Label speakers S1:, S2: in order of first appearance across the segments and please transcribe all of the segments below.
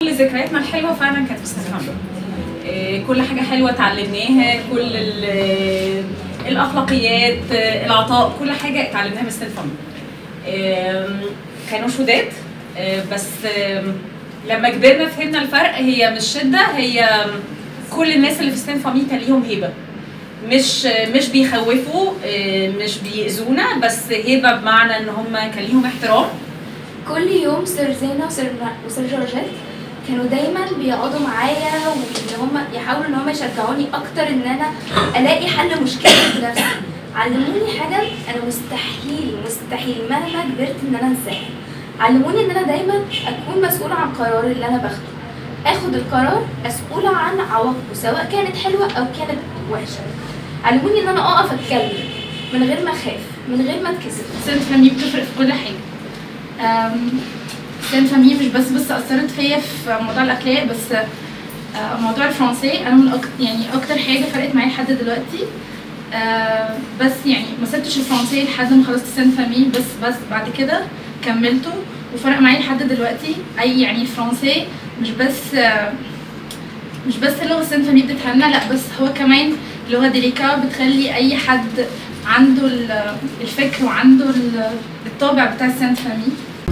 S1: كل ذكرياتنا الحلوه فعلا كانت في ستانفورد آه، كل حاجه حلوه اتعلمناها كل ال- الاخلاقيات آه، العطاء كل حاجه اتعلمناها من ستانفورد آم، كانوا شداد آه، بس آم، لما كبرنا فهمنا الفرق هي مش شده هي كل الناس اللي في ستان فامي كان ليهم هيبه مش مش بيخوفوا آه، مش بيأذونا بس هيبه بمعنى ان هم كان ليهم احترام
S2: كل يوم سير زينة وسير وسير جورجيت كانوا دايما بيقعدوا معايا وان هم يحاولوا ان هم يشجعوني اكتر ان انا الاقي حل مشكله بنفسي علموني حاجه انا مستحيل مستحيل مهما كبرت ان انا انساها علموني ان انا دايما اكون مسؤوله عن قراري اللي انا باخده اخد القرار مسؤوله عن عواقبه سواء كانت حلوه او كانت وحشه علموني ان انا اقف اتكلم من غير ما اخاف من غير ما اتكسف
S3: سنت فامي بتفرق في كل حاجه أم، سنت فامي مش بس بس اثرت فيا في موضوع الاكلية بس آه، موضوع الفرنسي انا من أكتر يعني اكتر حاجه فرقت معايا لحد دلوقتي آه، بس يعني ما سبتش الفرنسي لحد ما خلصت سنت فامي بس بس بعد كده كملته وفرق معايا لحد دلوقتي اي يعني الفرنسي مش بس آه، مش بس لغه سنت فامي بتتهنى لا بس هو كمان لغه ديليكا بتخلي اي حد عنده ال- الفكر وعنده ال- الطابع بتاع السنت فامي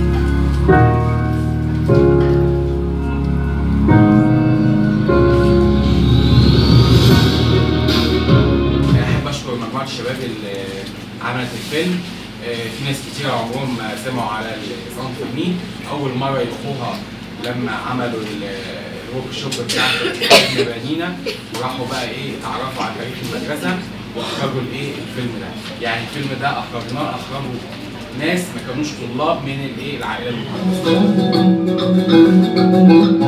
S4: احب اشكر مجموعه الشباب اللي عملت الفيلم آه، في ناس كتير عمرهم ما سمعوا على الصنف مين اول مره يلقوها لما عملوا الورك شوب بتاعت مبانينا وراحوا بقى ايه اتعرفوا على تاريخ المدرسه واخرجوا الايه الفيلم ده يعني الفيلم ده اخرجناه اخرجوا ناس ما كانوش طلاب من الايه العائله المقدسه